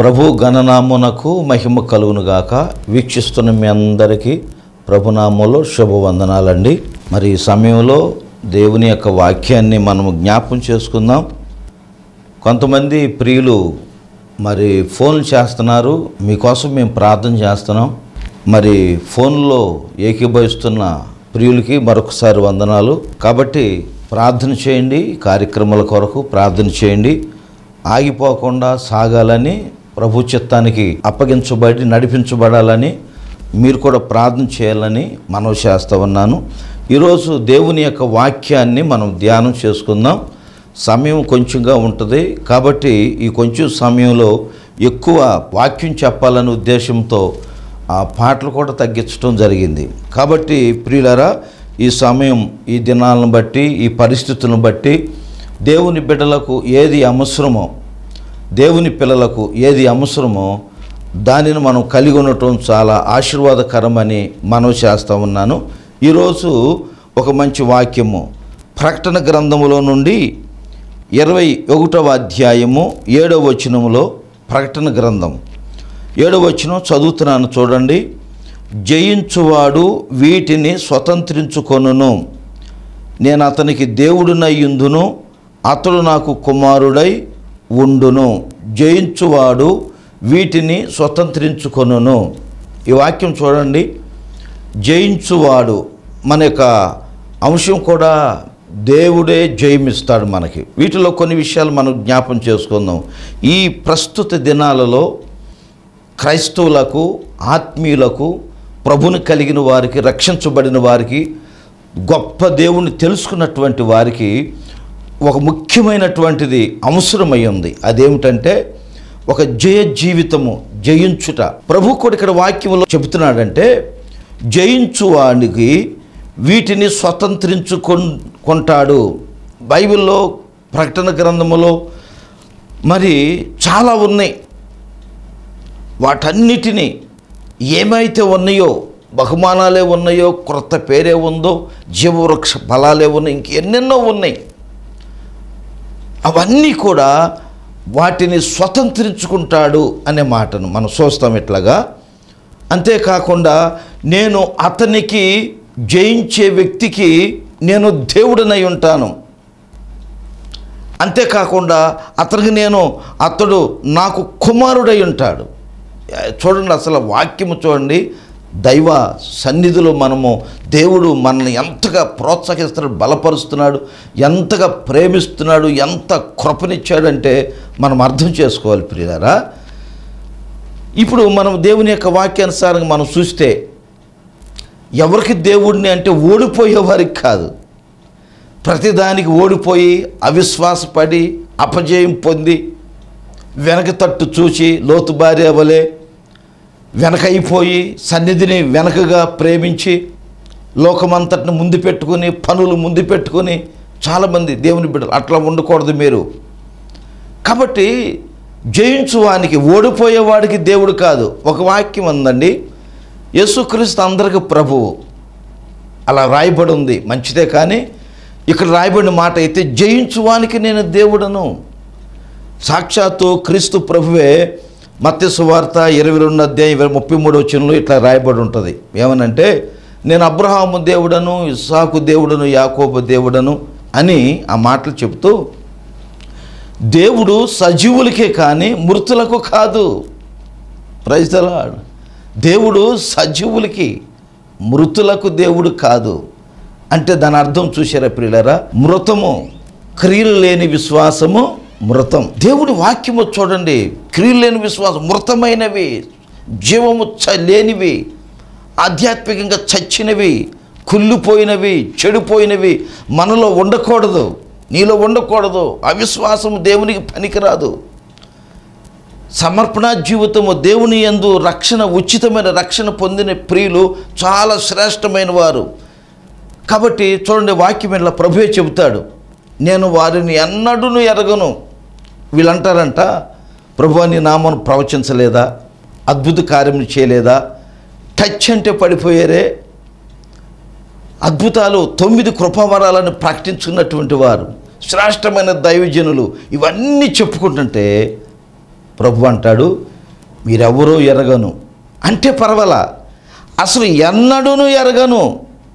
ప్రభు గణనామునకు మహిమ కలుగునుగాక వీక్షిస్తున్న మీ అందరికీ ప్రభునామంలో శుభవందనాలండి మరి ఈ సమయంలో దేవుని యొక్క వాక్యాన్ని మనం జ్ఞాపం చేసుకుందాం కొంతమంది ప్రియులు మరి ఫోన్లు చేస్తున్నారు మీకోసం మేము ప్రార్థన చేస్తున్నాం మరి ఫోన్లో ఏకీభవిస్తున్న ప్రియులకి మరొకసారి వందనాలు కాబట్టి ప్రార్థన చేయండి కార్యక్రమాల కొరకు ప్రార్థన చేయండి ఆగిపోకుండా సాగాలని ప్రభు చిత్తానికి అప్పగించబడి నడిపించబడాలని మీరు కూడా ప్రార్థన చేయాలని మనవి చేస్తూ ఉన్నాను ఈరోజు దేవుని యొక్క వాక్యాన్ని మనం ధ్యానం చేసుకుందాం సమయం కొంచెంగా ఉంటుంది కాబట్టి ఈ కొంచెం సమయంలో ఎక్కువ వాక్యం చెప్పాలనే ఉద్దేశంతో ఆ పాటలు కూడా తగ్గించడం జరిగింది కాబట్టి ప్రియులరా ఈ సమయం ఈ దినాలను బట్టి ఈ పరిస్థితులను బట్టి దేవుని బిడ్డలకు ఏది అవసరమో దేవుని పిల్లలకు ఏది అవసరమో దానిని మనం కలిగి ఉండటం చాలా ఆశీర్వాదకరమని మనవి చేస్తూ ఉన్నాను ఈరోజు ఒక మంచి వాక్యము ప్రకటన గ్రంథములో నుండి ఇరవై ఒకటవ అధ్యాయము ఏడవ వచనములో ప్రకటన గ్రంథం ఏడవ వచనం చదువుతున్నాను చూడండి జయించువాడు వీటిని స్వతంత్రించుకొనును నేను అతనికి దేవుడినయ్యుందును అతడు నాకు కుమారుడై ఉండును జయించువాడు వీటిని స్వతంత్రించుకొనును ఈ వాక్యం చూడండి జయించువాడు మన యొక్క అంశం కూడా దేవుడే జయమిస్తాడు మనకి వీటిలో కొన్ని విషయాలు మనం జ్ఞాపం చేసుకుందాం ఈ ప్రస్తుత దినాలలో క్రైస్తవులకు ఆత్మీయులకు ప్రభుని కలిగిన వారికి రక్షించబడిన వారికి గొప్ప దేవుని తెలుసుకున్నటువంటి వారికి ఒక ముఖ్యమైనటువంటిది అవసరమై ఉంది అదేమిటంటే ఒక జయ జీవితము జయించుట ప్రభు కూడా ఇక్కడ వాక్యంలో చెబుతున్నాడంటే జయించువానికి వీటిని స్వతంత్రించుకొన్ కొంటాడు బైబిల్లో ప్రకటన గ్రంథములో మరి చాలా ఉన్నాయి వాటన్నిటినీ ఏమైతే ఉన్నాయో బహుమానాలే ఉన్నాయో క్రొత్త పేరే ఉందో జీవవృక్ష ఫలాలే ఉన్నాయి ఇంకెన్నెన్నో ఉన్నాయి అవన్నీ కూడా వాటిని స్వతంత్రించుకుంటాడు అనే మాటను మనం చూస్తాం ఇట్లాగా అంతేకాకుండా నేను అతనికి జయించే వ్యక్తికి నేను దేవుడినై ఉంటాను అంతేకాకుండా అతనికి నేను అతడు నాకు కుమారుడై ఉంటాడు చూడండి అసలు వాక్యము చూడండి దైవ సన్నిధిలో మనము దేవుడు మనల్ని ఎంతగా ప్రోత్సహిస్తున్నాడు బలపరుస్తున్నాడు ఎంతగా ప్రేమిస్తున్నాడు ఎంత కృపనిచ్చాడంటే మనం అర్థం చేసుకోవాలి ప్రియారా ఇప్పుడు మనం దేవుని యొక్క వాక్యానుసారంగా మనం చూస్తే ఎవరికి దేవుడిని అంటే ఓడిపోయే వారికి కాదు ప్రతిదానికి ఓడిపోయి అవిశ్వాసపడి అపజయం పొంది వెనక తట్టు చూచి లోతు భార్య వలె వెనకైపోయి సన్నిధిని వెనకగా ప్రేమించి లోకమంతటిని ముందు పెట్టుకుని పనులు ముందు పెట్టుకుని చాలామంది దేవుని బిడ్డలు అట్లా ఉండకూడదు మీరు కాబట్టి జయించువానికి ఓడిపోయేవాడికి దేవుడు కాదు ఒక వాక్యం ఉందండి యేసుక్రీస్తు అందరికి ప్రభువు అలా రాయబడి ఉంది మంచిదే కానీ ఇక్కడ రాయబడిన మాట అయితే జయించువానికి నేను దేవుడను సాక్షాత్తు క్రీస్తు ప్రభువే మత్స్సు వార్త ఇరవై రెండు అధ్యాయం ఇరవై ముప్పై మూడు వచ్చినలో ఇట్లా రాయబడి ఉంటుంది ఏమనంటే నేను అబ్రహాము దేవుడను ఇస్సాకు దేవుడను యాకోబు దేవుడను అని ఆ మాటలు చెబుతూ దేవుడు సజీవులకే కానీ మృతులకు కాదు ప్రజలా దేవుడు సజీవులకి మృతులకు దేవుడు కాదు అంటే దాని అర్థం చూసారా ప్రియులరా మృతము క్రియలు లేని విశ్వాసము మృతం దేవుడి వాక్యము చూడండి క్రియలు లేని విశ్వాసం మృతమైనవి జీవము చ లేనివి ఆధ్యాత్మికంగా చచ్చినవి కుళ్ళిపోయినవి చెడిపోయినవి మనలో ఉండకూడదు నీలో ఉండకూడదు అవిశ్వాసము దేవునికి పనికిరాదు సమర్పణ జీవితము దేవుని యందు రక్షణ ఉచితమైన రక్షణ పొందిన ప్రియులు చాలా శ్రేష్టమైన వారు కాబట్టి చూడండి వాక్యం ఇలా ప్రభువే చెబుతాడు నేను వారిని ఎన్నడూను ఎరగను వీళ్ళంటారంట ప్రభు నీ నామను ప్రవచించలేదా అద్భుత కార్యం చేయలేదా టచ్ అంటే పడిపోయారే అద్భుతాలు తొమ్మిది కృపావరాలను ప్రకటించుకున్నటువంటి వారు శ్రేష్టమైన దైవజనులు ఇవన్నీ చెప్పుకుంటుంటే ప్రభు అంటాడు మీరెవరూ ఎరగను అంటే పర్వాలా అసలు ఎన్నడూను ఎరగను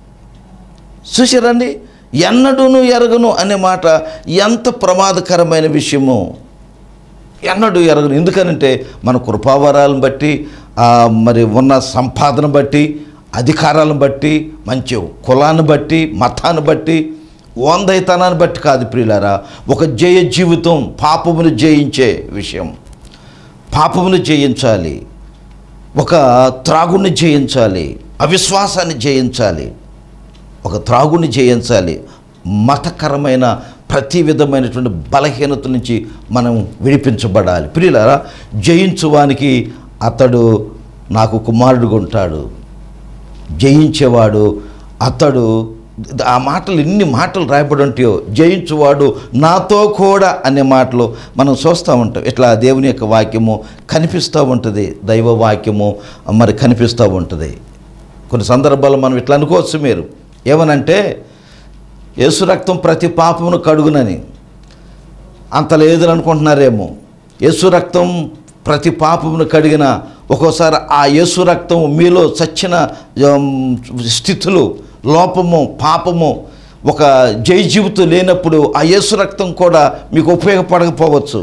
చూసారండి ఎన్నడూను ఎరగను అనే మాట ఎంత ప్రమాదకరమైన విషయమో ఎన్నడూ ఎరగను ఎందుకనంటే మన కృపావరాలను బట్టి ఆ, మరి ఉన్న సంపాదన బట్టి అధికారాలను బట్టి మంచి కులాన్ని బట్టి మతాన్ని బట్టి ఓందైతనాన్ని బట్టి కాదు ప్రియులారా ఒక జయ జీవితం పాపమును జయించే విషయం పాపమును జయించాలి ఒక త్రాగుని జయించాలి అవిశ్వాసాన్ని జయించాలి ఒక త్రాగుని జయించాలి మతకరమైన ప్రతి విధమైనటువంటి బలహీనత నుంచి మనం విడిపించబడాలి ప్రియులారా జయించువానికి అతడు నాకు కుమారుడుగా ఉంటాడు జయించేవాడు అతడు ఆ మాటలు ఎన్ని మాటలు రాయబడి ఉంటాయో జయించువాడు నాతో కూడా అనే మాటలు మనం చూస్తూ ఉంటాం ఇట్లా దేవుని యొక్క వాక్యము కనిపిస్తూ ఉంటుంది దైవ వాక్యము మరి కనిపిస్తూ ఉంటుంది కొన్ని సందర్భాల్లో మనం ఇట్లా అనుకోవచ్చు మీరు ఏమనంటే యేసు రక్తం ప్రతి పాపమును కడుగునని అంత లేదని అనుకుంటున్నారేమో యేసు రక్తం ప్రతి పాపమును కడిగిన ఒక్కోసారి ఆ యేసు రక్తం మీలో చచ్చిన ఉమ్, స్థితులు లోపము పాపము ఒక జై జీవితం లేనప్పుడు ఆ యేసు రక్తం కూడా మీకు ఉపయోగపడకపోవచ్చు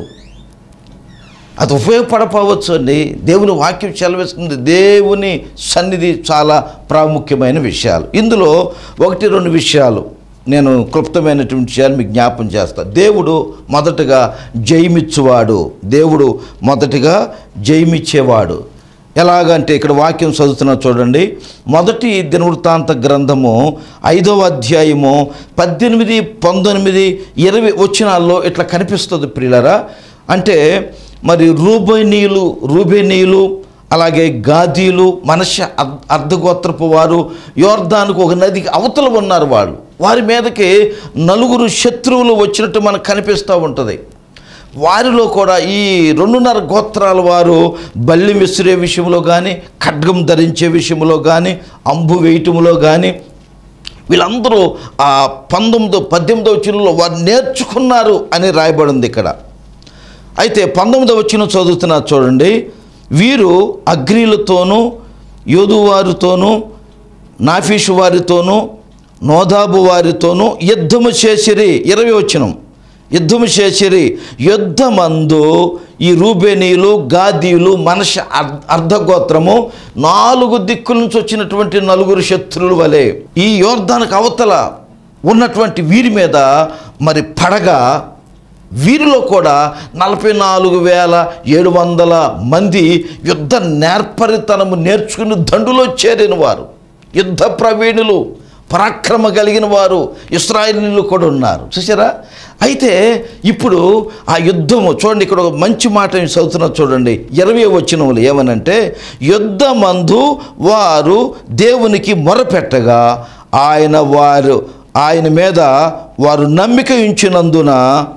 అది ఉపయోగపడపోవచ్చు అండి దేవుని వాక్యం సెలవిస్తుంది దేవుని సన్నిధి చాలా ప్రాముఖ్యమైన విషయాలు ఇందులో ఒకటి రెండు విషయాలు నేను క్లుప్తమైనటువంటి విషయాలు మీకు జ్ఞాపం చేస్తా దేవుడు మొదటగా జయమిచ్చువాడు దేవుడు మొదటిగా జయమిచ్చేవాడు ఎలాగంటే ఇక్కడ వాక్యం చదువుతున్నా చూడండి మొదటి దినవృత్తాంత గ్రంథము ఐదవ అధ్యాయము పద్దెనిమిది పంతొమ్మిది ఇరవై వచ్చినాల్లో ఇట్లా కనిపిస్తుంది ప్రియులరా అంటే మరి రూబేనీయులు రూబేనీయులు అలాగే గాదీలు మనష అర్- అర్ధగోత్రపు వారు యోర్దానికి ఒక నదికి అవతల ఉన్నారు వాళ్ళు వారి మీదకి నలుగురు శత్రువులు వచ్చినట్టు మనకు కనిపిస్తూ ఉంటుంది వారిలో కూడా ఈ రెండున్నర గోత్రాల వారు బల్లి విసిరే విషయంలో కానీ ఖడ్గం ధరించే విషయంలో కానీ అంబు వేయటంలో కానీ వీళ్ళందరూ ఆ పంతొమ్మిదో పద్దెనిమిదో చిన్నలో వారు నేర్చుకున్నారు అని రాయబడింది ఇక్కడ అయితే పంతొమ్మిదవ వచ్చిన చదువుతున్నా చూడండి వీరు అగ్రీలతోనూ యోధువారితోనూ నాఫీషు వారితోనూ నోదాబు వారితోనూ యుద్ధము చేసిరి ఇరవై వచ్చినం యుద్ధము చేసిరి యుద్ధమందు ఈ రూబేనీయులు గాదీయులు మనష అర్- అర్ధగోత్రము నాలుగు దిక్కుల నుంచి వచ్చినటువంటి నలుగురు శత్రువుల వలె ఈ యోర్ధానికి అవతల ఉన్నటువంటి వీరి మీద మరి పడగా వీరిలో కూడా నలభై నాలుగు వేల ఏడు వందల మంది యుద్ధ నేర్పరితనము నేర్చుకుని దండులో చేరిన వారు యుద్ధ ప్రవీణులు పరాక్రమ కలిగిన వారు ఇస్రాయేలీలు కూడా ఉన్నారు చూసారా అయితే ఇప్పుడు ఆ యుద్ధము చూడండి ఇక్కడ ఒక మంచి మాట నేను చదువుతున్నా చూడండి ఇరవై వచ్చినములు ఏమనంటే యుద్ధమందు వారు దేవునికి మొరపెట్టగా ఆయన వారు ఆయన మీద వారు నమ్మిక ఉంచినందున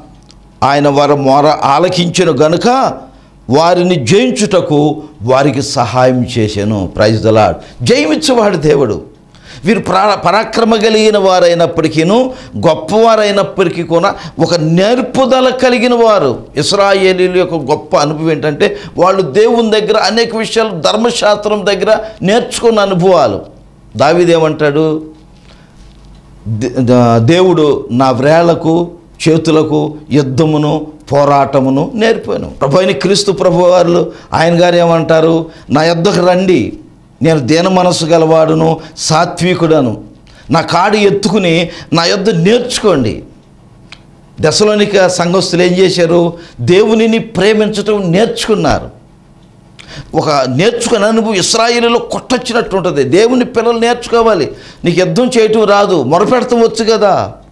ఆయన వారి మొర ఆలకించిన గనుక వారిని జయించుటకు వారికి సహాయం చేశాను ప్రైజ్ దలాడ్ జయమిచ్చేవాడు దేవుడు వీరు ప్రా పరాక్రమ కలిగిన వారైనప్పటికీను గొప్పవారైనప్పటికీ కూడా ఒక నేర్పుదల కలిగిన వారు ఇస్రాయేలీల యొక్క గొప్ప అనుభవం ఏంటంటే వాళ్ళు దేవుని దగ్గర అనేక విషయాలు ధర్మశాస్త్రం దగ్గర నేర్చుకున్న అనుభవాలు దావిదేమంటాడు దే- ద- దేవుడు నా వ్రేళ్లకు చేతులకు యుద్ధమును పోరాటమును నేర్పాను ప్రభు అయిన క్రీస్తు ప్రభు వారు ఆయన గారు ఏమంటారు నా యొద్దకు రండి నేను దీన మనసు గలవాడును సాత్వికుడను నా కాడి ఎత్తుకుని నా యొద్ద నేర్చుకోండి దశలోనిక సంఘస్థులు ఏం చేశారు దేవునిని ప్రేమించటం నేర్చుకున్నారు ఒక నేర్చుకుని అనుభవం ఇస్రాయిలీలో కొట్టొచ్చినట్టు ఉంటుంది దేవుని పిల్లలు నేర్చుకోవాలి నీకు యుద్ధం చేయటం రాదు మొరపెడతాం వచ్చు కదా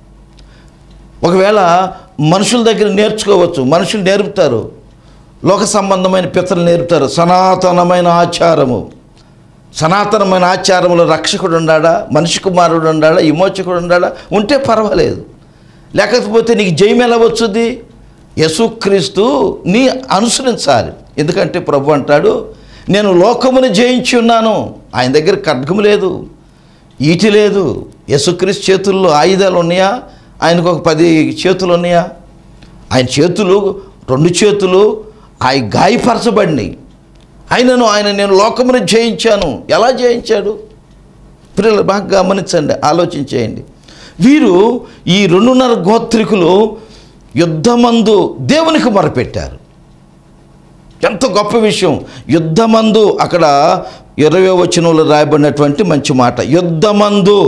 ఒకవేళ మనుషుల దగ్గర నేర్చుకోవచ్చు మనుషులు నేర్పుతారు లోక సంబంధమైన పితలు నేర్పుతారు సనాతనమైన ఆచారము సనాతనమైన ఆచారంలో రక్షకుడు ఉండాడా మనిషి కుమారుడు ఉండాడా విమోచకుడు ఉండాడా ఉంటే పర్వాలేదు లేకపోతే నీకు జయం ఎలా వచ్చుద్ది యేసుక్రీస్తు నీ అనుసరించాలి ఎందుకంటే ప్రభు అంటాడు నేను లోకమును జయించి ఉన్నాను ఆయన దగ్గర ఖడ్గము లేదు ఈటి లేదు యేసుక్రీస్తు చేతుల్లో ఆయుధాలు ఉన్నాయా ఆయనకు ఒక పది చేతులు ఉన్నాయా ఆయన చేతులు రెండు చేతులు ఆయన గాయపరచబడినాయి ఆయనను ఆయన నేను లోకమును జయించాను ఎలా జయించాడు పిల్లలు బాగా గమనించండి ఆలోచించేయండి వీరు ఈ రెండున్నర గోత్రికులు యుద్ధమందు దేవునికి మొరపెట్టారు ఎంత గొప్ప విషయం యుద్ధమందు అక్కడ ఇరవై వచనంలో రాయబడినటువంటి మంచి మాట యుద్ధమందు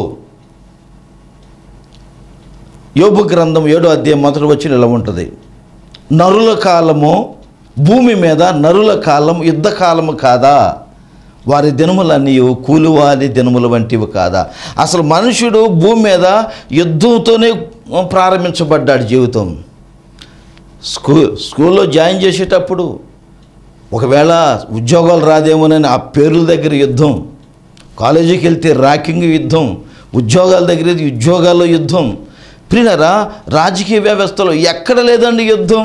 యోబు గ్రంథం ఏడో అధ్యాయం మొదటి వచ్చిన ఇలా ఉంటుంది నరుల కాలము భూమి మీద నరుల కాలం యుద్ధ కాలము కాదా వారి దినములన్నీ కూలివారి దినముల వంటివి కాదా అసలు మనుషుడు భూమి మీద యుద్ధంతోనే ప్రారంభించబడ్డాడు జీవితం స్కూల్ స్కూల్లో జాయిన్ చేసేటప్పుడు ఒకవేళ ఉద్యోగాలు రాదేమోనని ఆ పేర్ల దగ్గర యుద్ధం కాలేజీకి వెళ్తే ర్యాకింగ్ యుద్ధం ఉద్యోగాల దగ్గర ఉద్యోగాల్లో యుద్ధం ప్రియులరా రాజకీయ వ్యవస్థలో ఎక్కడ లేదండి యుద్ధం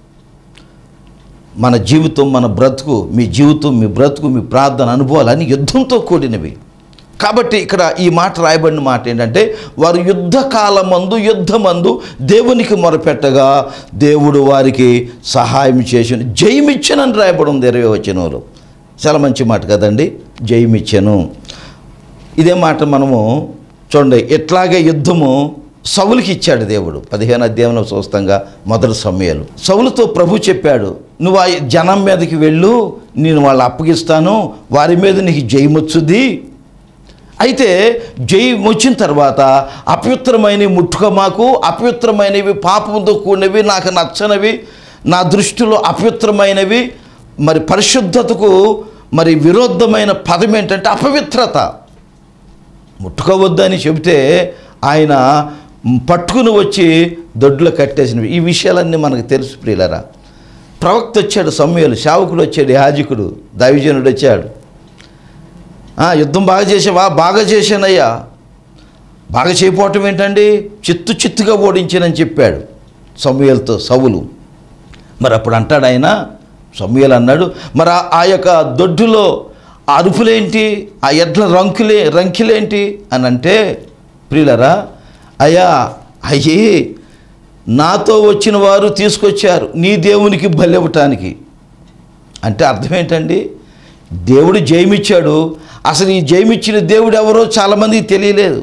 మన జీవితం మన బ్రతుకు మీ జీవితం మీ బ్రతుకు మీ ప్రార్థన అనుభవాలు అన్ని యుద్ధంతో కూడినవి కాబట్టి ఇక్కడ ఈ మాట రాయబడిన మాట ఏంటంటే వారు యుద్ధ కాలమందు యుద్ధమందు దేవునికి మొరపెట్టగా దేవుడు వారికి సహాయం చేసి జయమిచ్చనని రాయబడి ఉంది ఇరవై వచనంలో చాలా మంచి మాట కదండి జయమిచ్చను ఇదే మాట మనము చూడండి ఎట్లాగే యుద్ధము సవులకి ఇచ్చాడు దేవుడు పదిహేను అధ్యాయంలో చూస్తాంగా మొదటి సమయాలు సవులతో ప్రభు చెప్పాడు నువ్వు ఆ జనం మీదకి వెళ్ళు నేను వాళ్ళు అప్పగిస్తాను వారి మీద నీకు జయమొచ్చుది అయితే జయం వచ్చిన తర్వాత అపవిత్రమైనవి ముట్టుక మాకు అపవిత్రమైనవి పాపంతో కూడినవి నాకు నచ్చనివి నా దృష్టిలో అపవిత్రమైనవి మరి పరిశుద్ధతకు మరి విరుద్ధమైన పదం ఏంటంటే అపవిత్రత ముట్టుకోవద్దని చెబితే ఆయన పట్టుకుని వచ్చి దొడ్లో కట్టేసినవి ఈ విషయాలన్నీ మనకు తెలుసు ప్రియులరా ప్రవక్త వచ్చాడు సమయాలు శావకుడు వచ్చాడు యాజకుడు దైవజనుడు వచ్చాడు "ఆ, యుద్ధం బాగా చేసావా బాగా చేశానయ్యా బాగా చేయపోవటం ఏంటండి చిత్తు చిత్తుగా ఓడించానని చెప్పాడు సమూయలతో సవులు మరి అప్పుడు అంటాడు ఆయన సమూయలు అన్నాడు మరి ఆ- ఆ యొక్క దొడ్డులో ఆ అరుపులేంటి ఆ ఎడ్ల రంకులే రంకిలేంటి అని అంటే ప్రియులరా అయ్యా అయ్యి నాతో వచ్చిన వారు తీసుకొచ్చారు నీ దేవునికి బలివ్వటానికి అంటే అర్థం ఏంటండి దేవుడు జయమిచ్చాడు అసలు ఈ జయమిచ్చిన దేవుడు ఎవరో చాలామందికి తెలియలేదు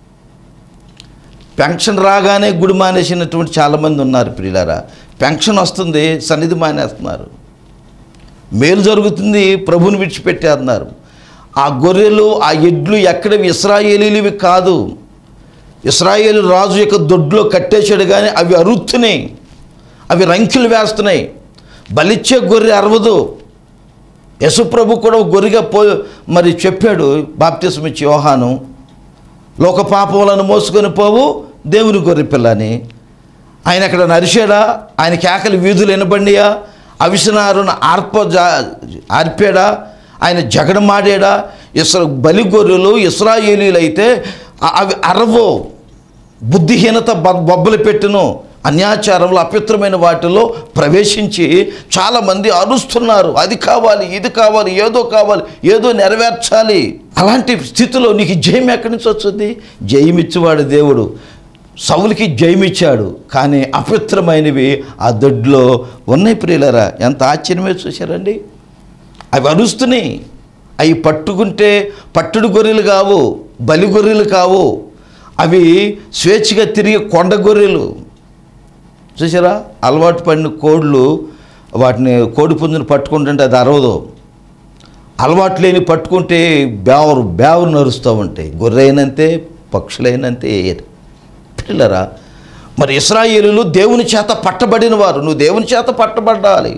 పెన్షన్ రాగానే గుడి మానేసినటువంటి చాలామంది ఉన్నారు ప్రియులారా పెన్షన్ వస్తుంది సన్నిధి మానేస్తున్నారు మేలు జరుగుతుంది ప్రభుని విడిచిపెట్టేస్తున్నారు ఆ గొర్రెలు ఆ ఎడ్లు ఎక్కడవి ఇస్రాయేలీలివి కాదు ఇస్రాయేలు రాజు యొక్క దొడ్లో కట్టేశాడు కానీ అవి అరుతున్నాయి అవి రంకిలు వేస్తున్నాయి బలిచ్చే గొర్రె అరవదు యశుప్రభు కూడా ఒక గొర్రెగా పో మరి చెప్పాడు బాప్తిసం ఇచ్చి యోహాను లోక పాపములను మోసుకొని పోవు దేవుని గొర్రె పిల్లని ఆయన అక్కడ నరిశాడా ఆయన కేకలు వీధులు వినబండియా అవిసనారును ఆర్ప జా ఆర్పాడా ఆయన జగడమాడాడా ఇస్రా బలి గొర్రెలు ఇస్రాయేలీలు అయితే అ- అవి అరవో బుద్ధిహీనత బ- బొబ్బలు పెట్టును అన్యాచారంలో అపవిత్రమైన వాటిలో ప్రవేశించి చాలామంది అరుస్తున్నారు అది కావాలి ఇది కావాలి ఏదో కావాలి ఏదో నెరవేర్చాలి అలాంటి స్థితిలో నీకు జయం ఎక్కడి నుంచి వస్తుంది జయం ఇచ్చేవాడు దేవుడు సౌలికి జయమిచ్చాడు కానీ అపవిత్రమైనవి ఆ దొడ్లో ఉన్నాయి ప్రియులరా ఎంత ఆశ్చర్యమే చూశారండి అవి అరుస్తున్నాయి అవి పట్టుకుంటే పట్టుడు గొర్రెలు కావు బలి గొర్రెలు కావు అవి స్వేచ్ఛగా తిరిగే కొండ గొర్రెలు చూసారా అలవాటు పడిన కోళ్ళు వాటిని కోడి పుంజుని పట్టుకుంటుంటే అది అరవదు అలవాటు లేని పట్టుకుంటే బేవరు బేవరు నరుస్తూ ఉంటాయి గొర్రె అయినంతే పక్షులైనంతే పిల్లరా మరి ఇస్రాయేలులు దేవుని చేత పట్టబడిన వారు నువ్వు దేవుని చేత పట్టబడాలి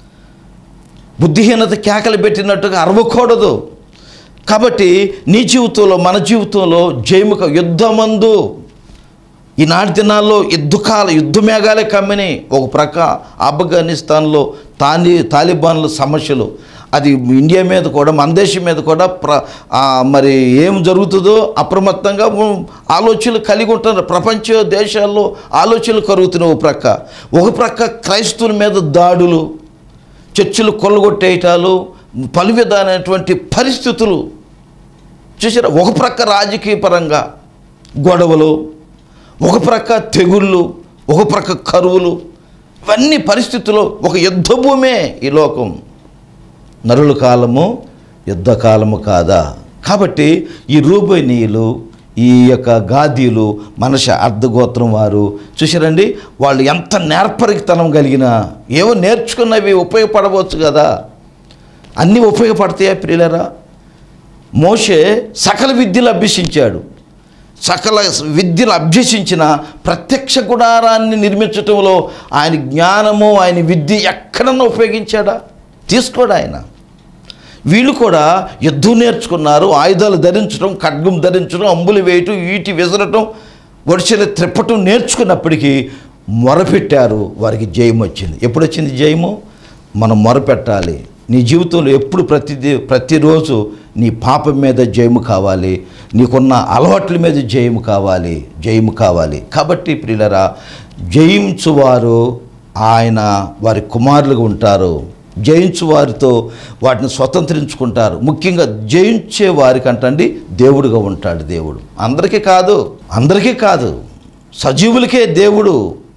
బుద్ధిహీనత కేకలు పెట్టినట్టుగా అరవకూడదు కాబట్టి నీ జీవితంలో మన జీవితంలో జయముక యుద్ధమందు ఈనాటి దినాల్లో యుద్ధకాల యుద్ధ మేఘాలే కమ్మినాయి ఒక ప్రక్క ఆఫ్ఘనిస్తాన్లో తాని తాలిబాన్ల సమస్యలు అది ఇండియా మీద కూడా మన దేశం మీద కూడా ప్ర ఆ, మరి ఏం జరుగుతుందో అప్రమత్తంగా ఉ- ఆలోచనలు కలిగి ఉంటున్నారు ప్రపంచ దేశాల్లో ఆలోచనలు కరుగుతున్నాయి ఒక ప్రక్క ఒక ప్రక్క క్రైస్తవుల మీద దాడులు చర్చిలు కొల్లగొట్టేయటాలు పలు విధానమైనటువంటి పరిస్థితులు చూసారా ఒక ప్రక్క రాజకీయ పరంగా గొడవలు ఒక ప్రక్క తెగుళ్ళు ఒక ప్రక్క కరువులు ఇవన్నీ పరిస్థితుల్లో ఒక యుద్ధ భూమే ఈ లోకం నరుల కాలము యుద్ధ కాలము కాదా కాబట్టి ఈ రూబనీయులు ఈ యొక్క గాదీలు మనష అర్ధగోత్రం వారు చూసారండి వాళ్ళు ఎంత నేర్పరితనం కలిగిన ఏవో నేర్చుకున్నవి ఉపయోగపడవచ్చు కదా అన్నీ ఉపయోగపడతాయా ప్రియులరా మోషే సకల విద్యలు అభ్యసించాడు సకల విద్యలు అభ్యసించిన ప్రత్యక్ష గుడారాన్ని నిర్మించటంలో ఆయన జ్ఞానము ఆయన విద్య ఎక్కడన్నా ఉపయోగించాడా తీసుకోడు ఆయన వీళ్ళు కూడా యుద్ధం నేర్చుకున్నారు ఆయుధాలు ధరించడం ఖడ్గం ధరించడం అంబులు వేయటం ఈటి విసరటం వడిసెలు త్రిప్పటం నేర్చుకున్నప్పటికీ మొరపెట్టారు వారికి జయం వచ్చింది ఎప్పుడు వచ్చింది జయము మనం మొరపెట్టాలి నీ జీవితంలో ఎప్పుడు ప్రతి ప్రతిరోజు నీ పాపం మీద జయము కావాలి నీకున్న అలవాట్ల మీద జయము కావాలి జయము కావాలి కాబట్టి ప్రియులరా జయించువారు ఆయన వారి కుమారులుగా ఉంటారు జయించు వారితో వాటిని స్వతంత్రించుకుంటారు ముఖ్యంగా జయించే వారికంటండి దేవుడుగా ఉంటాడు దేవుడు అందరికీ కాదు అందరికీ కాదు సజీవులకే దేవుడు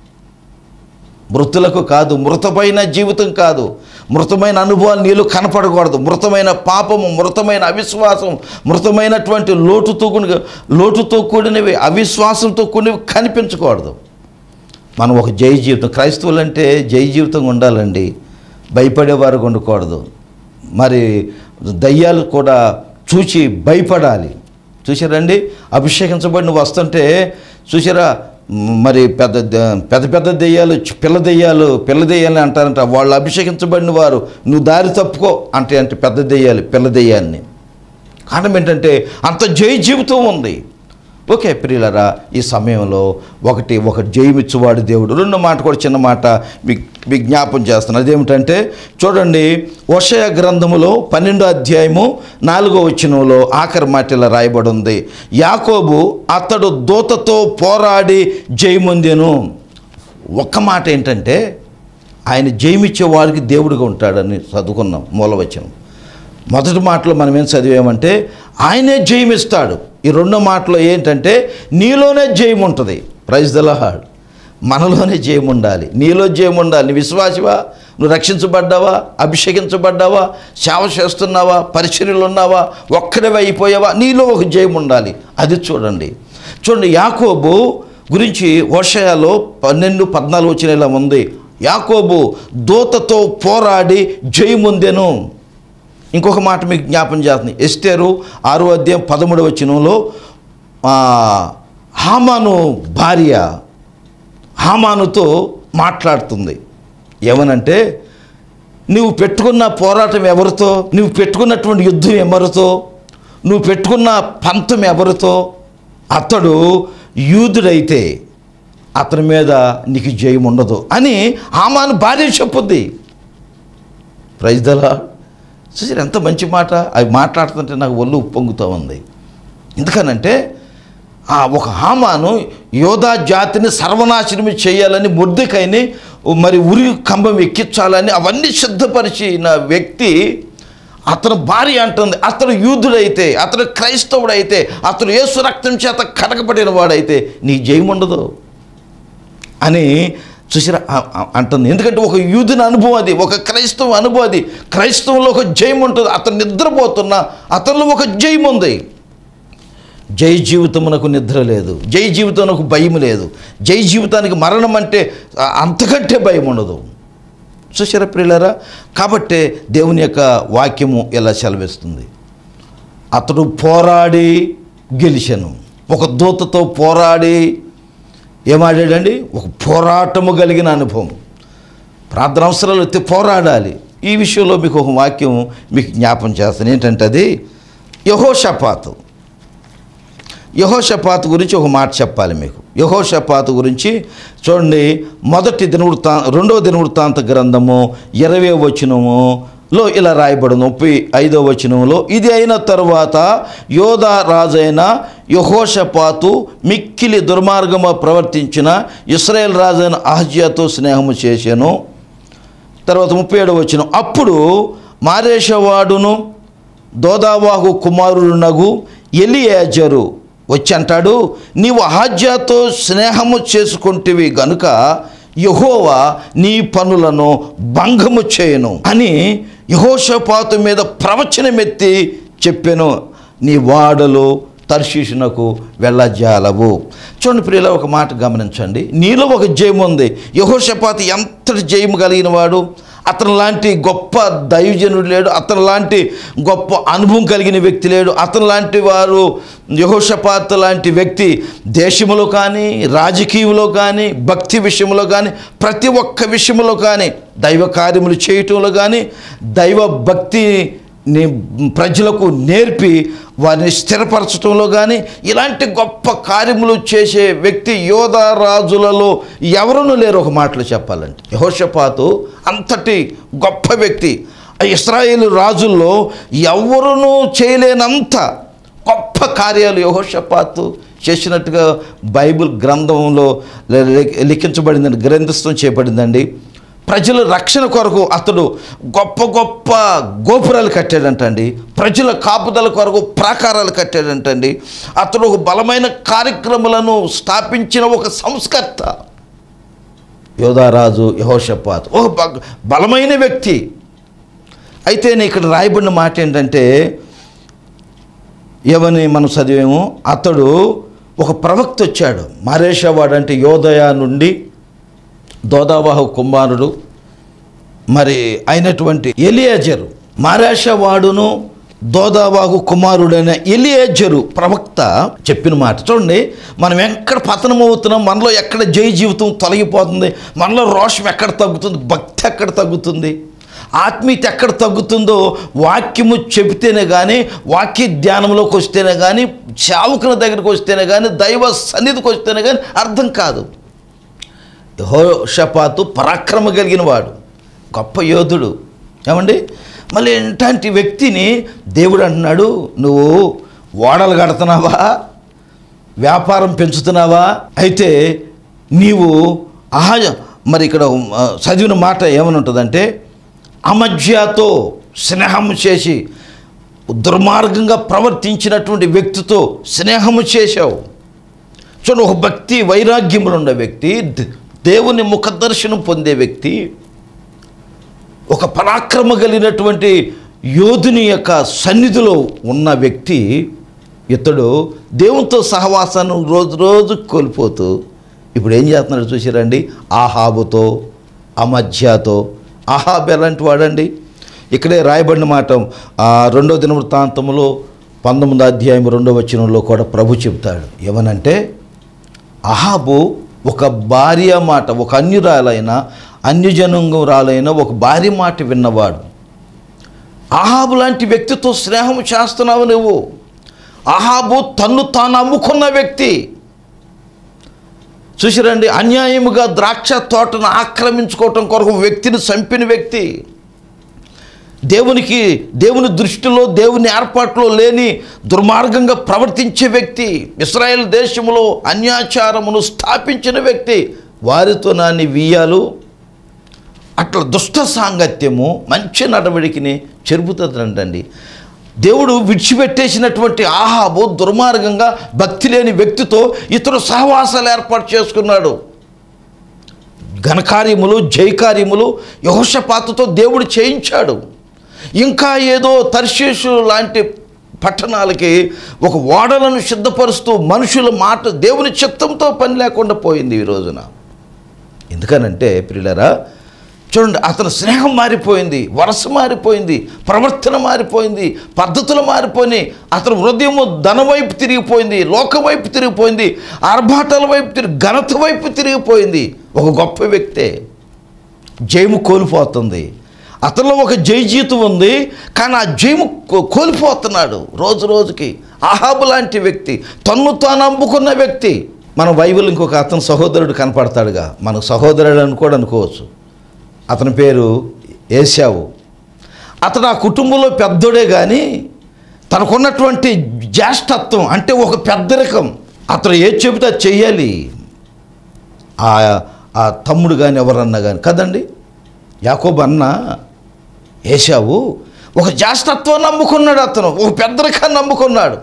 మృతులకు కాదు మృతమైన జీవితం కాదు మృతమైన అనుభవాలు నీళ్ళు కనపడకూడదు మృతమైన పాపము మృతమైన అవిశ్వాసం మృతమైనటువంటి లోటుతో కూడిన లోటుతో కూడినవి అవిశ్వాసంతో కూడినవి కనిపించకూడదు మనం ఒక జై జీవితం క్రైస్తవులు అంటే జై జీవితం ఉండాలండి భయపడేవారు ఉండకూడదు మరి దయ్యాలు కూడా చూచి భయపడాలి చూసారండి అభిషేకించబడిన వస్తుంటే చూసారా మరి పెద్ద ద- పెద్ద పెద్ద దెయ్యాలు చి- పిల్ల దెయ్యాలు పిల్ల దెయ్యాలని అంటారంట వాళ్ళు అభిషేకించబడిన వారు నువ్వు దారి తప్పుకో అంటే అంటే పెద్ద దెయ్యాలు పిల్ల దెయ్యాన్ని కారణం ఏంటంటే అంత జై జీవితం ఉంది ఓకే ప్రియులరా ఈ సమయంలో ఒకటి ఒక జయమిచ్చువాడు దేవుడు రెండో మాట కూడా చిన్న మాట మీకు మీకు జ్ఞాపం చేస్తున్నాను అదేమిటంటే చూడండి వషయ గ్రంథములో పన్నెండో అధ్యాయము నాలుగో వచనంలో ఆఖరి మాట ఇలా రాయబడి ఉంది యాకోబు అతడు దూతతో పోరాడి జయముందెను ఒక్క మాట ఏంటంటే ఆయన జయమిచ్చే వారికి దేవుడిగా ఉంటాడని చదువుకున్నాం మూలవచనం మొదటి మాటలో మనం ఏం చదివామంటే ఆయనే జయమిస్తాడు ఈ రెండో మాటలో ఏంటంటే నీలోనే జయం ఉంటుంది ప్రైజ్ దలహాడ్ మనలోనే జయం ఉండాలి నీలో జయం ఉండాలి నీ విశ్వాసివా నువ్వు రక్షించబడ్డావా అభిషేకించబడ్డావా సేవ చేస్తున్నావా పరిచర్యలు ఉన్నావా ఒక్కడే అయిపోయావా నీలో ఒక జయం ఉండాలి అది చూడండి చూడండి యాకోబు గురించి ఓషయాలో పన్నెండు పద్నాలుగు వచ్చిన ఇలా ఉంది యాకోబు దూతతో పోరాడి జయముందెను ఇంకొక మాట మీకు జ్ఞాపం చేస్తుంది ఎస్టేరు ఆరో అధ్యాయం పదమూడవ వచనంలో ఆ, హామాను భార్య హామానుతో మాట్లాడుతుంది ఏమనంటే నువ్వు పెట్టుకున్న పోరాటం ఎవరితో నువ్వు పెట్టుకున్నటువంటి యుద్ధం ఎవరితో నువ్వు పెట్టుకున్న పంతం ఎవరితో అతడు యూదుడైతే అతని మీద నీకు జయం ఉండదు అని హామాను భార్య చెప్పుద్ది ప్రైజ్ దలా చూసారు ఎంత మంచి మాట అవి మాట్లాడుతుంటే నాకు ఒళ్ళు ఉప్పొంగుతూ ఉంది ఎందుకనంటే ఆ ఒక హామాను యోధా జాతిని సర్వనాశనం చేయాలని ముద్దుకైని మరి ఉరి కంబం ఎక్కించాలని అవన్నీ సిద్ధపరిచిన వ్యక్తి అతను భార్య అంటుంది అతను యూదుడైతే అతను క్రైస్తవుడైతే అతను యేసు రక్తం చేత కడకబడిన వాడైతే నీ జయం ఉండదు అని చూసిరా ఆ- ఆ- అంటుంది ఎందుకంటే ఒక యూదుని అనుభవం అది ఒక క్రైస్తవ అనుభవం అది క్రైస్తవంలో ఒక జయం ఉంటుంది అతను నిద్రపోతున్నా అతనిలో ఒక జయం ఉంది జై జీవితమునకు నిద్ర లేదు జై జీవితమునకు భయం లేదు జై జీవితానికి మరణం అంటే ఆ, అంతకంటే భయం ఉండదు చూసారా ప్రియులారా కాబట్టే దేవుని యొక్క వాక్యము ఇలా సెలవిస్తుంది అతడు పోరాడి గెలిచెను ఒక దూతతో పోరాడి ఏమాడాడండి ఒక పోరాటము కలిగిన అనుభవం ప్రార్థన అవసరాలు ఎత్తి పోరాడాలి ఈ విషయంలో మీకు ఒక వాక్యం మీకు జ్ఞాపం చేస్తాను ఏంటంటే అది యహోషపాతు యహోషపాతు గురించి ఒక మాట చెప్పాలి మీకు యహోషపాతు గురించి చూడండి మొదటి దినవృత్తా రెండవ దినవృత్తాంత గ్రంథము ఇరవై వచనము లో ఇలా రాయబడింది ముప్పై ఐదో వచనంలో ఇది అయిన తరువాత యోధా రాజైన యహోషపాతు మిక్కిలి దుర్మార్గము ప్రవర్తించిన ఇస్రాయేల్ రాజైన అహజ్యాతో స్నేహము చేశాను తర్వాత ముప్పై ఏడవ వచ్చిన అప్పుడు మారేషవాడును దోదావాహు కుమారుడునగు ఎలియాజరు వచ్చి అంటాడు నీవు అహాజ్యాతో స్నేహము చేసుకుంటివి గనుక యహోవా నీ పనులను భంగము చేయను అని యహోషపాతు మీద ప్రవచనమెత్తి చెప్పాను నీ వాడలు తర్శీషునకు వెళ్ళజాలవు చూడండి ప్రియుల ఒక మాట గమనించండి నీలో ఒక జయం ఉంది యహోషపాతి ఎంతటి జయము కలిగిన వాడు అతను లాంటి గొప్ప దైవజనుడు లేడు అతను లాంటి గొప్ప అనుభవం కలిగిన వ్యక్తి లేడు అతను లాంటి వారు యహోషపాత్ లాంటి వ్యక్తి దేశంలో కానీ రాజకీయంలో కానీ భక్తి విషయంలో కానీ ప్రతి ఒక్క విషయంలో కానీ దైవ కార్యములు చేయటంలో కానీ దైవ భక్తి ని ప్రజలకు నేర్పి వారిని స్థిరపరచడంలో కానీ ఇలాంటి గొప్ప కార్యములు చేసే వ్యక్తి యోధా రాజులలో ఎవరునూ లేరు ఒక మాటలో చెప్పాలంటే యహోషపాతు అంతటి గొప్ప వ్యక్తి ఆ ఇస్రాయేలు రాజుల్లో ఎవరునూ చేయలేనంత గొప్ప కార్యాలు యహోషపాతు చేసినట్టుగా బైబిల్ గ్రంథంలో లిఖించబడిందండి గ్రంథస్థం చేయబడిందండి ప్రజల రక్షణ కొరకు అతడు గొప్ప గొప్ప గోపురాలు కట్టాడంటండి ప్రజల కాపుదల కొరకు ప్రాకారాలు కట్టాడంటండి అతడు ఒక బలమైన కార్యక్రమాలను స్థాపించిన ఒక సంస్కర్త యోధారాజు యహోషపాత్ ఒక బ- బలమైన వ్యక్తి అయితే నేను ఇక్కడ రాయబడిన మాట ఏంటంటే ఏమని మనం చదివేమో అతడు ఒక ప్రవక్త వచ్చాడు మారేషవాడు అంటే యోదయ నుండి దోదావాహు కుమారుడు మరి అయినటువంటి ఎలియాజరు మారేషవాడును దోదావాహు కుమారుడైన ఎలియాజరు ప్రవక్త చెప్పిన మాట చూడండి మనం ఎక్కడ పతనం అవుతున్నాం మనలో ఎక్కడ జై జీవితం తొలగిపోతుంది మనలో రోషం ఎక్కడ తగ్గుతుంది భక్తి ఎక్కడ తగ్గుతుంది ఆత్మీయత ఎక్కడ తగ్గుతుందో వాక్యము చెబితేనే కానీ వాక్య ధ్యానంలోకి వస్తేనే కానీ చావుకుల దగ్గరికి వస్తేనే కానీ దైవ సన్నిధికి వస్తేనే కానీ అర్థం కాదు యెహోషాపాతు పరాక్రమ కలిగిన వాడు గొప్ప యోధుడు ఏమండి మళ్ళీ ఇలాంటి వ్యక్తిని దేవుడు అంటున్నాడు నువ్వు ఓడలు కడుతున్నావా వ్యాపారం పెంచుతున్నావా అయితే నీవు ఆహా మరి ఇక్కడ ఆ, చదివిన మాట ఏమని ఉంటుందంటే అమధ్యతో స్నేహము చేసి దుర్మార్గంగా ప్రవర్తించినటువంటి వ్యక్తితో స్నేహము చేశావు చూడండి ఒక భక్తి వైరాగ్యములు ఉన్న వ్యక్తి ద- దేవుని ముఖదర్శనం పొందే వ్యక్తి ఒక పరాక్రమ కలిగినటువంటి యోధుని యొక్క సన్నిధిలో ఉన్న వ్యక్తి ఇతడు దేవునితో సహవాసాన్ని రోజు రోజు కోల్పోతూ ఇప్పుడు ఏం చేస్తున్నాడు చూసారండి ఆహాబుతో అమధ్యతో ఆహాబ్ ఎలాంటి వాడండి ఇక్కడే రాయబడిన మాట ఆ రెండో దిన వృత్తాంతంలో పంతొమ్మిదో అధ్యాయం రెండో వచనంలో కూడా ప్రభు చెబుతాడు ఏమనంటే అహాబు ఒక భార్య మాట ఒక అన్యురాలైన అన్యజనంగురాలైన ఒక భార్య మాట విన్నవాడు అహాబు లాంటి వ్యక్తితో స్నేహం చేస్తున్నావు నువ్వు అహాబు తన్ను తాను అమ్ముకున్న వ్యక్తి చూసిరండి అన్యాయముగా ద్రాక్ష తోటను ఆక్రమించుకోవటం కొరకు వ్యక్తిని చంపిన వ్యక్తి దేవునికి దేవుని దృష్టిలో దేవుని ఏర్పాట్లో లేని దుర్మార్గంగా ప్రవర్తించే వ్యక్తి ఇస్రాయేల్ దేశంలో అన్యాచారమును స్థాపించిన వ్యక్తి వారితో నాని వీయాలు అట్లా దుష్ట సాంగత్యము మంచి నడవడికిని చెరుపుతుందంటండి దేవుడు విడిచిపెట్టేసినటువంటి ఆహాబు దుర్మార్గంగా భక్తి లేని వ్యక్తితో ఇతరు సహవాసాలు ఏర్పాటు చేసుకున్నాడు ఘనకార్యములు జయకార్యములు యహోషపాతతో దేవుడు చేయించాడు ఇంకా ఏదో తర్శేషు లాంటి పట్టణాలకి ఒక ఓడలను సిద్ధపరుస్తూ మనుషుల మాట దేవుని చిత్తంతో పని లేకుండా పోయింది ఈ రోజున ఎందుకనంటే ప్రియులరా చూడండి అతని స్నేహం మారిపోయింది వరస మారిపోయింది ప్రవర్తన మారిపోయింది పద్ధతులు మారిపోయినాయి అతని హృదయము ధన వైపు తిరిగిపోయింది లోక వైపు తిరిగిపోయింది ఆర్భాటాల వైపు తిరిగి ఘనత వైపు తిరిగిపోయింది ఒక గొప్ప వ్యక్తే జయము కోల్పోతుంది అతనిలో ఒక జై జీతం ఉంది కానీ ఆ జయము కో- కోల్పోతున్నాడు రోజు రోజుకి ఆహాబు లాంటి వ్యక్తి తన్ను తాను అమ్ముకున్న వ్యక్తి మన బైబిల్ ఇంకొక అతని సహోదరుడు కనపడతాడుగా మన సహోదరుడు అని కూడా అనుకోవచ్చు అతని పేరు ఏశావు అతడు ఆ కుటుంబంలో పెద్దోడే కానీ తనకున్నటువంటి జ్యేష్ఠత్వం అంటే ఒక పెద్దరికం అతను ఏది చెబితే అది చెయ్యాలి ఆ ఆ తమ్ముడు కానీ ఎవరన్నా కానీ కదండి యాకోబు అన్న ఏశావు ఒక జ్యేష్ఠత్వాన్ని నమ్ముకున్నాడు అతను ఒక పెద్దరికాన్ని నమ్ముకున్నాడు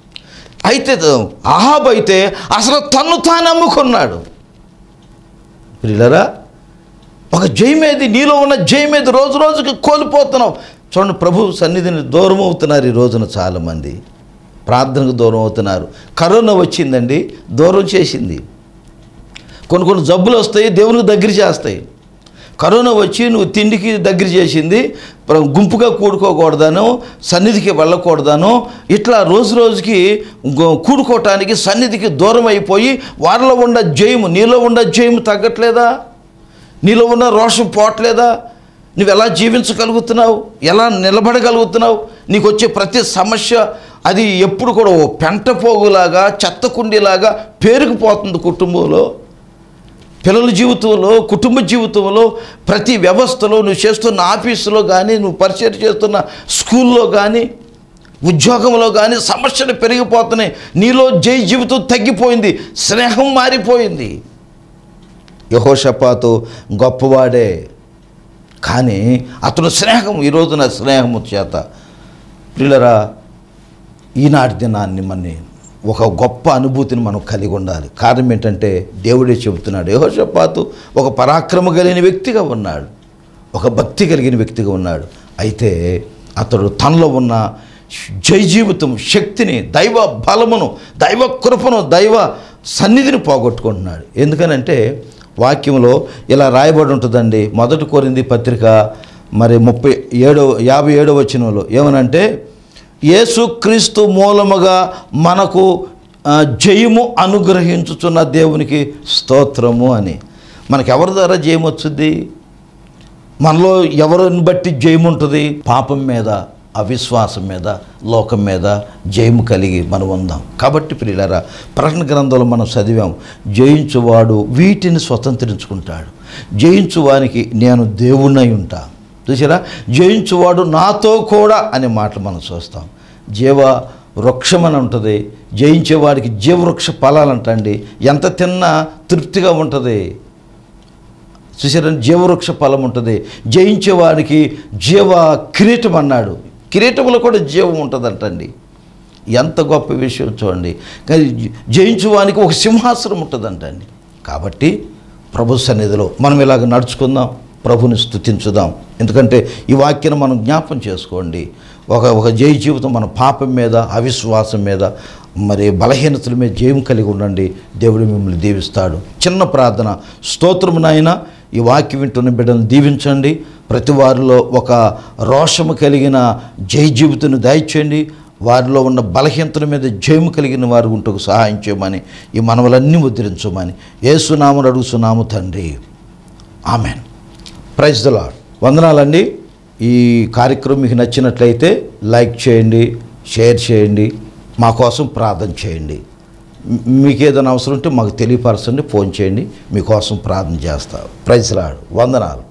అయితే అహాబ్ అయితే అసలు తన్ను తాను నమ్ముకున్నాడు ప్రియులరా ఒక జయమేది నీలో ఉన్న జయమేది రోజు రోజుకి కోల్పోతున్నావు చూడండి ప్రభు సన్నిధిని దూరం అవుతున్నారు ఈ రోజున చాలామంది ప్రార్థనకు దూరం అవుతున్నారు కరోనా వచ్చిందండి దూరం చేసింది కొన్ని కొన్ని జబ్బులు వస్తాయి దేవునికి దగ్గర చేస్తాయి కరోనా వచ్చి నువ్వు తిండికి దగ్గర చేసింది ప్ర- గుంపుగా కూడుకోకూడదాను సన్నిధికి వెళ్ళకూడదాను ఇట్లా రోజు రోజుకి గు- కూడుకోవటానికి సన్నిధికి దూరం అయిపోయి వారిలో ఉన్న జయము నీలో ఉన్న జయము తగ్గట్లేదా నీలో ఉన్న రోషం పోవట్లేదా నువ్వు ఎలా జీవించగలుగుతున్నావు ఎలా నిలబడగలుగుతున్నావు నీకు వచ్చే ప్రతి సమస్య అది ఎప్పుడు కూడా ఓ పెంట పోగులాగా చెత్త కుండీలాగా పేరుకుపోతుంది కుటుంబంలో పిల్లల జీవితంలో కుటుంబ జీవితంలో ప్రతి వ్యవస్థలో నువ్వు చేస్తున్న ఆఫీసులో కానీ నువ్వు పరిచయం చేస్తున్న స్కూల్లో కానీ ఉద్యోగంలో కానీ సమస్యలు పెరిగిపోతున్నాయి నీలో జై జీవితం తగ్గిపోయింది స్నేహం మారిపోయింది యహోషపాతు గొప్పవాడే కానీ అతను స్నేహం ఈ రోజున స్నేహము చేత పిల్లరా ఈనాటి దినాన్ని మన ఒక గొప్ప అనుభూతిని మనం కలిగి ఉండాలి కారణం ఏంటంటే దేవుడే చెబుతున్నాడు యహోషపాతు ఒక పరాక్రమ కలిగిన వ్యక్తిగా ఉన్నాడు ఒక భక్తి కలిగిన వ్యక్తిగా ఉన్నాడు అయితే అతడు తనలో ఉన్న జై జీవితం శక్తిని దైవ బలమును దైవ కృపను దైవ సన్నిధిని పోగొట్టుకుంటున్నాడు ఎందుకనంటే వాక్యంలో ఇలా రాయబడి ఉంటుందండి మొదటి కోరింది పత్రిక మరి ముప్పై ఏడో యాభై ఏడో వచనంలో ఏమనంటే యేసుక్రీస్తు మూలముగా మనకు ఆ, జయము అనుగ్రహించుచున్న దేవునికి స్తోత్రము అని మనకి ఎవరి ద్వారా జయం వచ్చింది మనలో ఎవరిని బట్టి జయం ఉంటుంది పాపం మీద అవిశ్వాసం మీద లోకం మీద జయము కలిగి మనం ఉందాం కాబట్టి ప్రియులారా ప్రకటన గ్రంథంలో మనం చదివాం జయించువాడు వీటిని స్వతంత్రించుకుంటాడు జయించువానికి నేను దేవుణ్ణై ఉంటా చూసారా జయించువాడు నాతో కూడా అనే మాటలు మనం చూస్తాం జీవ వృక్షం అని ఉంటుంది జయించేవాడికి జీవవృక్ష ఫలాలంటండి ఎంత తిన్నా తృప్తిగా ఉంటుంది చూసారని జీవవృక్ష ఫలం ఉంటుంది జయించేవాడికి జీవ కిరీటం అన్నాడు కిరీటంలో కూడా జీవం ఉంటుందంటండి ఎంత గొప్ప విషయం చూడండి కానీ జ- జయించువానికి ఒక సింహాసనం ఉంటుందంటండి కాబట్టి ప్రభు సన్నిధిలో మనం ఇలాగ నడుచుకుందాం ప్రభుని స్తుతించుదాం ఎందుకంటే ఈ వాక్యాన్ని మనం జ్ఞాపం చేసుకోండి ఒక ఒక జయ జీవితం మన పాపం మీద అవిశ్వాసం మీద మరి బలహీనతల మీద జయం కలిగి ఉండండి దేవుడు మిమ్మల్ని దీవిస్తాడు చిన్న ప్రార్థన స్తోత్రము నాయన ఈ వాక్యం వింటున్న బిడ్డను దీవించండి ప్రతి వారిలో ఒక రోషము కలిగిన జయ జీవితాన్ని దయచేయండి వారిలో ఉన్న బలహీనతల మీద జయము కలిగిన వారు ఉంటకు సహాయం చేయమని ఈ మనవలన్నీ ముద్రించమని ఏసునామను అడుగుతున్నాము తండ్రి ఆమెన్ ప్రైజ్ ద లాడ్ వందనాలండి ఈ కార్యక్రమం మీకు నచ్చినట్లయితే లైక్ చేయండి షేర్ చేయండి మా కోసం ప్రార్థన చేయండి మ్- మీకు ఏదైనా అవసరం ఉంటే మాకు తెలియపరచండి ఫోన్ చేయండి మీకోసం ప్రార్థన చేస్తాం ప్రైజ్ లాడ్ వందనాలు